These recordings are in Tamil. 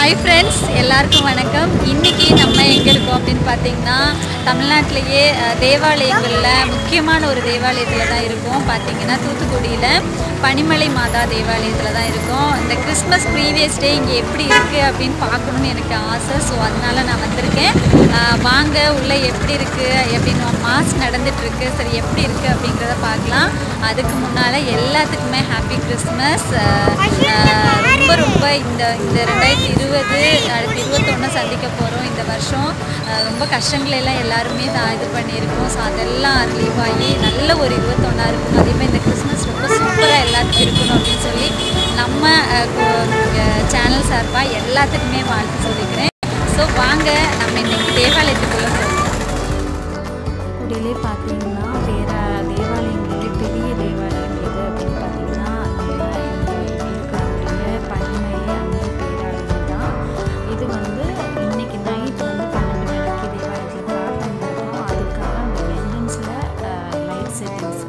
ஹாய் ஃப்ரெண்ட்ஸ் எல்லாருக்கும் வணக்கம் இன்னைக்கு நம்ம எங்கே இருக்கோம் அப்படின்னு பார்த்தீங்கன்னா தமிழ்நாட்டிலேயே அஹ், தேவாலயங்களில் முக்கியமான ஒரு தேவாலயத்தில் தான் இருக்கோம் பார்த்தீங்கன்னா தூத்துக்குடியில் பனிமலை மாதா தேவாலயத்தில் தான் இருக்கோம் இந்த கிறிஸ்மஸ் ப்ரீவியஸ் டே இங்கே எப்படி இருக்குது அப்படின்னு பார்க்கணுன்னு எனக்கு ஆசை ஸோ அதனால நான் வந்திருக்கேன் அஹ், வாங்க உள்ளே எப்படி இருக்குது அப்படின்னு மாஸ் நடந்துட்டுருக்கு சரி எப்படி இருக்குது அப்படிங்கிறத பார்க்கலாம் அதுக்கு முன்னால் எல்லாத்துக்குமே ஹாப்பி கிறிஸ்மஸ் ரொம்ப ரொம்ப இந்த இந்த ரெண்டாயிரத்தி இருபது அடுத்து இருபத்தொன்று சந்திக்க போகிறோம் இந்த வருஷம் அஹ் ரொம்ப கஷ்டங்களை எல்லாம் எல்லாருமே தான் இது பண்ணியிருக்கோம் ஸோ அதெல்லாம் ரிலீவ் ஆகி நல்ல ஒரு இருபத்தொன்னா இருக்கும் அதே மாதிரி இந்த கிறிஸ்மஸ் ரொம்ப சூப்பராக எல்லாத்துக்கும் இருக்கணும் அப்படின்னு சொல்லி நம்ம சேனல் சார்பாக எல்லாத்துக்குமே வாழ்த்து சொல்லிக்கிறேன் ஸோ வாங்க நம்ம இன்னைக்கு தேவாலயத்துக்குள்ளே போகிறோம் குடியிலே பார்த்தீங்கன்னா வேற தேவாலயங்களே பெரிய தேவாலயம் எது அப்படின்னு பார்த்தீங்கன்னா நம்ம இங்க இருக்கக்கூடிய பழமை அன்னை பேராலயம் தான் இது வந்து இன்னைக்கு நைட் வந்து பன்னெண்டு மணிக்கு தேவாலயத்தில் பிரார்த்தனை நடக்கும் அதுக்காக அந்த என்ட்ரன்ஸில் லைட் செட்டிங்ஸ்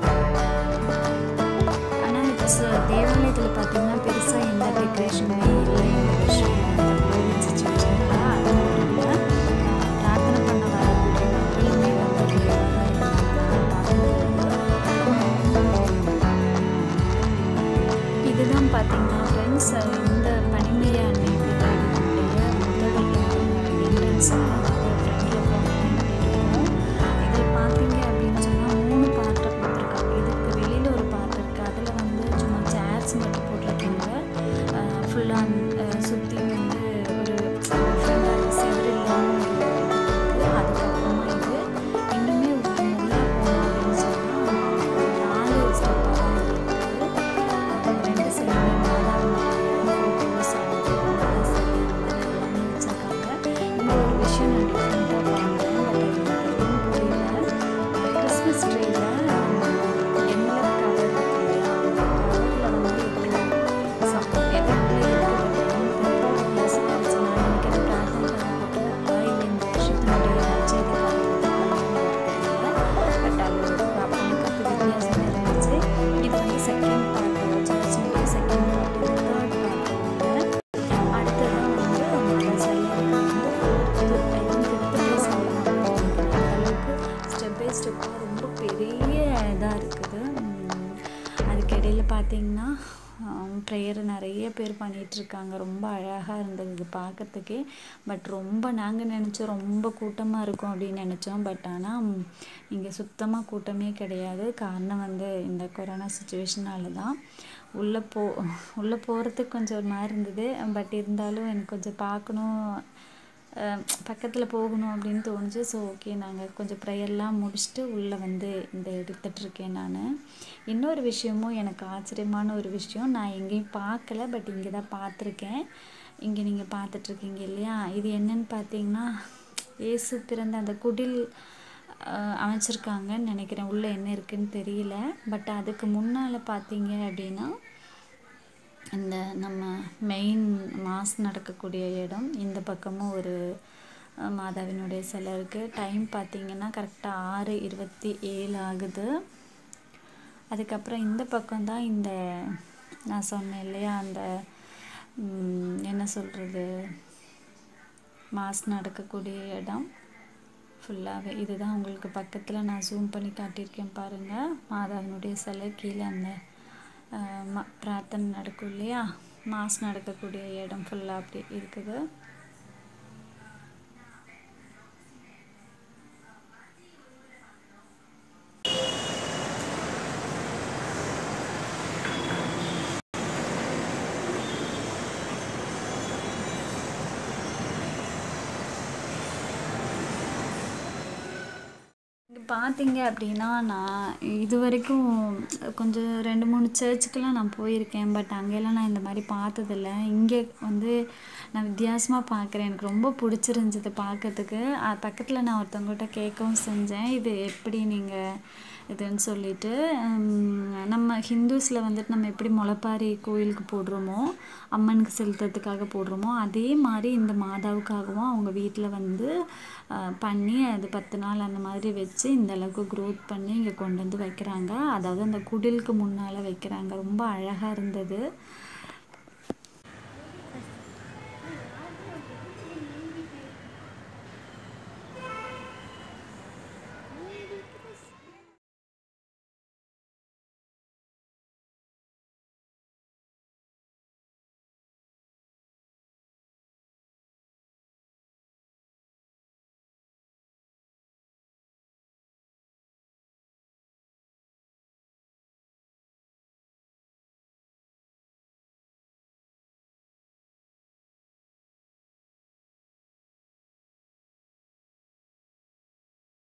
ஆனால் இப்போ தேவாலயத்தில் பார்த்தீங்கன்னா பெருசாக எந்த டெக்கரேஷனுமே இல்லை இந்த வருஷம் அந்த கோவிட் சுச்சுவேஷனில் அது மட்டும் இல்லை பிரார்த்தனை பண்ண வரக்கூடிய மக்களுமே வந்து குறைவாக தான் இருந்தாங்க இதுதான் பார்த்தீங்கன்னா ஃப்ரெண்ட்ஸ் இந்த பனிமய அன்னை பேராளிகளுடைய முதல் என்ட்ரன்ஸ் அதாவது ஃப்ரண்டில் இருக்கும் இதில் பார்த்தீங்க அப்படின்னு சொன்னால் மூணு பாட்டை கொடுத்துருக்காங்க இதுக்கு வெளியில் ஒரு பாட்டு இருக்குது அதில் வந்து சும்மா சேர்ஸ் மட்டும் போட்டிருக்காங்க ஃபுல்லாக சுற்றி வந்து ஒரு ஃபுல்லாக செவரு இல்லாமல் ஒரு இது அதுக்கப்புறமா இது இன்னுமே உள்ளே போனோம் அப்படின்னு சொன்னால் நாலு ஸ்டெப்பாக தான் இருக்குது அது ரெண்டு சைடுமே மாதாவினுடைய ஃபோட்டோஸ் மாதா சிலை அந்த மாதிரி எல்லாமே வச்சுருக்காங்க இந்த ஒரு விஷயம் நான் டிஃப்ரெண்ட்டாக பார்த்தேன் பட் அது எனக்கு எதுவும் புரியல கிறிஸ்மஸ் ட்ரீயில் என்வலப் கவர் இருக்கு இல்லையா அந்த கவரில் வந்து இவ்வளோ சப்போர்ட் எதுக்குள்ளே இருக்குது ப்ளஸ் நான் நினைக்கிறேன் பிரார்த்தனை போட்டிருக்காங்களா இல்லை இந்த வருஷத்தினுடைய நற்செய்திக்காக தெரியல பட் அது அப்போ எனக்கு வித்தியாசமாக இருந்துச்சு இது வந்து செகண்ட் பார்ட் சர்ச்சினுடைய செகண்ட் பார்ட் இது தேர்ட் பார்ட் வந்து அடுத்ததான் வந்து மத சிலைகளுக்கு வந்து fourth I think fifth place அந்த அளவுக்கு ஸ்டெப் பை ஸ்டெப்பாக ரொம்ப பெரிய இதாக இருக்குது உம், அதுக்கு இடையில பார்த்தீங்கன்னா ப்ரேயர் நிறைய பேர் பண்ணிகிட்ருக்காங்க ரொம்ப அழகாக இருந்தது இது பார்க்கறதுக்கே பட் ரொம்ப நாங்கள் நினச்சோம் ரொம்ப கூட்டமாக இருக்கும் அப்படின்னு நினச்சோம் பட் ஆனால் இங்கே சுத்தமாக கூட்டமே கிடையாது காரணம் வந்து இந்த கொரோனா சுச்சுவேஷனால தான் உள்ளே போ உள்ளே போகிறதுக்கு கொஞ்சம் ஒரு மாதிரி இருந்தது பட் இருந்தாலும் எனக்கு கொஞ்சம் பார்க்கணும் பக்கத்தில் போகணும் அப்படின்னு தோணுச்சு ஸோ ஓகே நாங்கள் கொஞ்சம் ப்ரேயர்லாம் முடிச்சுட்டு உள்ளே வந்து இந்த எடுத்துட்ருக்கேன் நான் இன்னொரு விஷயமும் எனக்கு ஆச்சரியமான ஒரு விஷயம் நான் எங்கேயும் பார்க்கல பட் இங்கே தான் பார்த்துருக்கேன் இங்கே நீங்கள் பார்த்துட்ருக்கீங்க இல்லையா இது என்னன்னு பார்த்தீங்கன்னா இயேசு பிறந்த அந்த குடில் அஹ், அமைச்சிருக்காங்கன்னு நினைக்கிறேன் உள்ளே என்ன இருக்குன்னு தெரியல பட் அதுக்கு முன்னால் பார்த்தீங்க அப்படின்னா இந்த நம்ம மெயின் மாஸ் நடக்கக்கூடிய இடம் இந்த பக்கமும் ஒரு அஹ், மாதாவினுடைய சிலை இருக்குது டைம் பார்த்தீங்கன்னா கரெக்டாக ஆறு இருபத்தி ஏழு ஆகுது அதுக்கப்புறம் இந்த பக்கம்தான் இந்த நான் சொன்னேன் இல்லையா அந்த ம், என்ன சொல்கிறது மாஸ் நடக்கக்கூடிய இடம் ஃபுல்லாகவே இதுதான் உங்களுக்கு பக்கத்தில் நான் ஜூம் பண்ணி காட்டியிருக்கேன் பாருங்கள் மாதாவினுடைய சிலை கீழே அந்த அஹ், ம பிரார்த்தனை நடக்கும் இல்லையா மாஸ் நடக்கக்கூடிய இடம் ஃபுல்லாக அப்படி இருக்குது இங்கே பார்த்தீங்க அப்படின்னா நான் இது வரைக்கும் கொஞ்சம் ரெண்டு மூணு சர்ச்சுக்கெல்லாம் நான் போயிருக்கேன் பட் அங்கெல்லாம் நான் இந்த மாதிரி பார்த்ததில்ல இங்கே வந்து நான் வித்தியாசமாக பார்க்குறேன் எனக்கு ரொம்ப பிடிச்சிருந்துது பார்க்கறதுக்கு அஹ் பக்கத்தில் நான் ஒருத்தவங்ககிட்ட கேட்கவும் செஞ்சேன் இது எப்படி நீங்கள் இதுன்னு சொல்லிட்டு உம், நம்ம ஹிந்துஸில் வந்துட்டு நம்ம எப்படி முளைப்பாரி கோயிலுக்கு போடுறோமோ அம்மனுக்கு செலுத்துறதுக்காக போடுறோமோ அதே மாதிரி இந்த மாதாவுக்காகவும் அவங்க வீட்டில் வந்து அஹ், பண்ணி அது பத்து நாள் அந்த மாதிரி வச்சு இந்த அளவுக்கு க்ரோத் பண்ணி இங்கே கொண்டு வந்து வைக்கிறாங்க அதாவது அந்த குடிலுக்கு முன்னால் வைக்கிறாங்க ரொம்ப அழகாக இருந்தது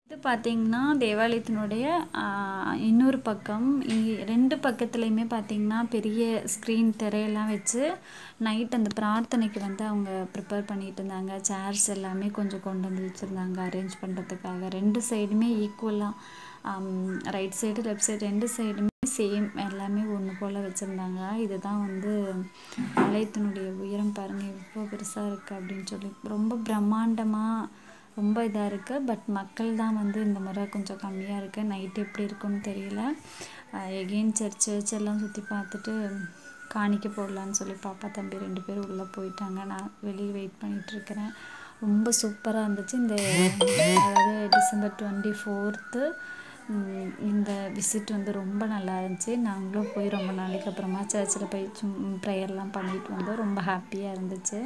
இது பார்த்திங்கன்னா தேவாலயத்தினுடைய இன்னொரு பக்கம் இங்கே ரெண்டு பக்கத்துலேயுமே பார்த்திங்கன்னா பெரிய ஸ்க்ரீன் திரையெல்லாம் வச்சு நைட் அந்த பிரார்த்தனைக்கு வந்து அவங்க ப்ரிப்பேர் பண்ணிகிட்டு இருந்தாங்க சேர்ஸ் எல்லாமே கொஞ்சம் கொண்டு வந்து வச்சுருந்தாங்க அரேஞ்ச் பண்ணுறதுக்காக ரெண்டு சைடுமே ஈக்குவலாக ரைட் சைடு லெஃப்ட் சைடு ரெண்டு சைடுமே சேம் எல்லாமே ஒன்று போல் வச்சுருந்தாங்க இதுதான் வந்து ஆலயத்தினுடைய உயரம் பாருங்கள் எவ்வளோ பெருசாக இருக்குது அப்படின்னு சொல்லி ரொம்ப பிரம்மாண்டமாக ரொம்ப இதாக இருக்குது பட் மக்கள் தான் வந்து இந்த முறை கொஞ்சம் கம்மியாக இருக்குது நைட் எப்படி இருக்குன்னு தெரியல எகெயின் சர்ச் சர்ச் எல்லாம் சுற்றி பார்த்துட்டு காணிக்க போடலான்னு சொல்லி பாப்பா தம்பி ரெண்டு பேரும் உள்ளே போயிட்டாங்க நான் வெளியே வெயிட் பண்ணிகிட்ருக்கிறேன் ரொம்ப சூப்பராக இருந்துச்சு இந்த அதாவது டிசம்பர் டுவெண்ட்டி ஃபோர்த்து இந்த விசிட் வந்து ரொம்ப நல்லா இருந்துச்சு நாங்களும் போய் ரொம்ப நாளைக்கு அப்புறமா சர்ச்சில் போய் சும் ப்ரேயர்லாம் பண்ணிட்டு வந்தோம் ரொம்ப ஹாப்பியாக இருந்துச்சு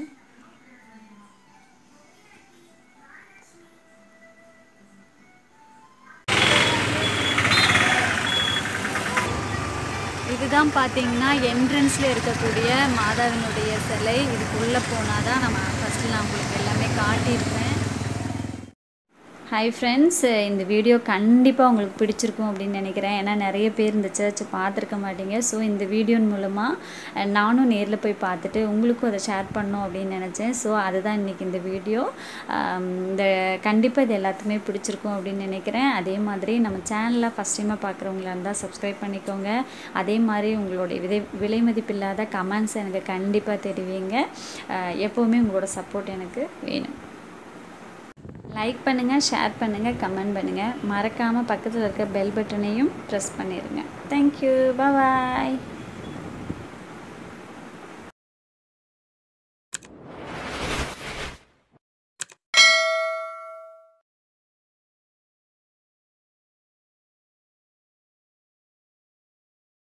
இதுதான் பார்த்தீங்கன்னா என்ட்ரன்ஸில் இருக்கக்கூடிய மாதாவினுடைய சிலை இதுக்குள்ளே போனால் தான் நம்ம ஃபஸ்ட்டு நான் உங்களுக்கு எல்லாமே காட்டியிருப்பேன் ஹாய் ஃப்ரெண்ட்ஸ் இந்த வீடியோ கண்டிப்பாக உங்களுக்கு பிடிச்சிருக்கும் அப்படின்னு நினைக்கிறேன் ஏன்னா நிறைய பேர் இந்த சர்ச்சை பார்த்துருக்க மாட்டீங்க ஸோ இந்த வீடியோன் மூலமாக நானும் நேரில் போய் பார்த்துட்டு உங்களுக்கும் அதை ஷேர் பண்ணோம் அப்படின்னு நினச்சேன் ஸோ அதுதான் இன்றைக்கி இந்த வீடியோ இந்த கண்டிப்பாக இது எல்லாத்துக்குமே பிடிச்சிருக்கும் அப்படின்னு நினைக்கிறேன் அதே மாதிரி நம்ம சேனலில் ஃபஸ்ட் டைமாக பார்க்குறவங்களா இருந்தால் சப்ஸ்கிரைப் பண்ணிக்கோங்க அதே மாதிரி உங்களுடைய விதை விலை மதிப்பில்லாத கமெண்ட்ஸ் எனக்கு கண்டிப்பாக தெரிவிங்க எப்போவுமே உங்களோட சப்போர்ட் எனக்கு வேணும் லைக் பண்ணுங்கள் ஷேர் பண்ணுங்கள் கமெண்ட் பண்ணுங்கள் மறக்காமல் பக்கத்தில் இருக்க பெல் பட்டனையும் ப்ரெஸ் பண்ணிடுங்க தேங்க்யூ பாய்